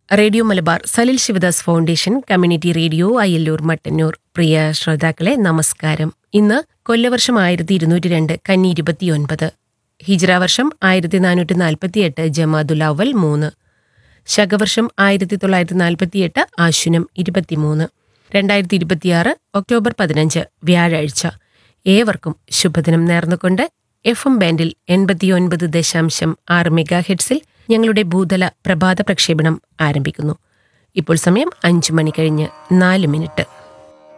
radio Malabar Salil Shivadas foundation community radio Ayyalloor Mattannur പ്രിയ ശ്രോതാക്കളെ നമസ്കാരം ഇന്ന് കൊല്ലവർഷം ആയിരത്തി ഇരുന്നൂറ്റി രണ്ട് കന്നി ഇരുപത്തിയൊൻപത് ഹിജ്ര വർഷം ആയിരത്തി നാനൂറ്റി നാൽപ്പത്തിയെട്ട് ജമാദുൽ അവൽ മൂന്ന് ശകവർഷം ആയിരത്തി തൊള്ളായിരത്തി നാൽപ്പത്തിയെട്ട് ആശുനം ഇരുപത്തിമൂന്ന് രണ്ടായിരത്തി ഇരുപത്തിയാറ് ഒക്ടോബർ പതിനഞ്ച് വ്യാഴാഴ്ച ഏവർക്കും ശുഭദിനം നേർന്നുകൊണ്ട് എഫ് എം ബാൻഡിൽ എൺപത്തിയൊൻപത് ദശാംശം ആറ് മെഗാ ഹെഡ്സിൽ ഞങ്ങളുടെ ഭൂതല പ്രഭാത പ്രക്ഷേപണം ആരംഭിക്കുന്നു ഇപ്പോൾ സമയം അഞ്ചു മണി കഴിഞ്ഞ് നാല് മിനിറ്റ്